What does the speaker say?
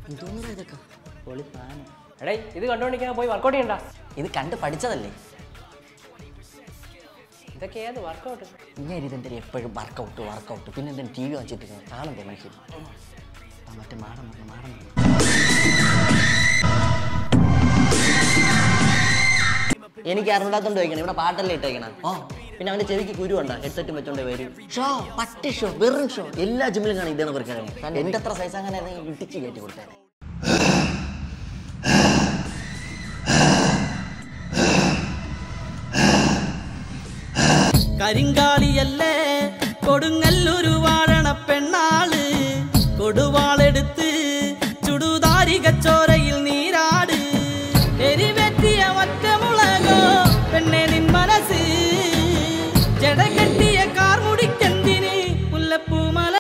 എന്തോന്നാ ഇതൊക്കെ പൊളി സാധനം എടേ ഇത് കണ്ടുകൊണ്ടിരിക്കാൻ പോയി വർക്കൗട്ട് ചെയ്യണ്ട ഇത് കണ്ട് പഠിച്ചതല്ലേ ഇതൊക്കെ ഏത് വർക്കൗട്ട് ഇങ്ങനെ ഇതെന്താ എപ്പോഴും വർക്കൗട്ട് വർക്കൗട്ട് പിന്നെ എന്തെങ്കിലും ടി വി വെച്ചിട്ട് കാണണ്ടേ മനുഷ്യൻ ആ മറ്റേ മാടം വന്നു മാടം വന്നു എനിക്ക് അറിഞ്ഞാത്തോണ്ട് ചോദിക്കണം ഇവിടെ പാട്ടല്ലേ ഇട്ടേക്കണം ഓ പിന്നെ അവന്റെ ചെവിക്ക് കുരു ഉണ്ടോ ഹെഡ്സെറ്റും വെച്ചോണ്ട് വരും ഷോ പട്ടി ഷോ വെറും ഷോ എല്ലാ ജിമ്മിലും കാണും ഇതാണ് കുറയ്ക്കാൻ എന്റെ അത്ര സൈസ് അങ്ങനെ ആയിരുന്നെങ്കിൽ ഇടിച്ച് കയറ്റി കൊടുത്തേനെ കരിങ്കാളിയല്ലേ കൊടുങ്ങൽ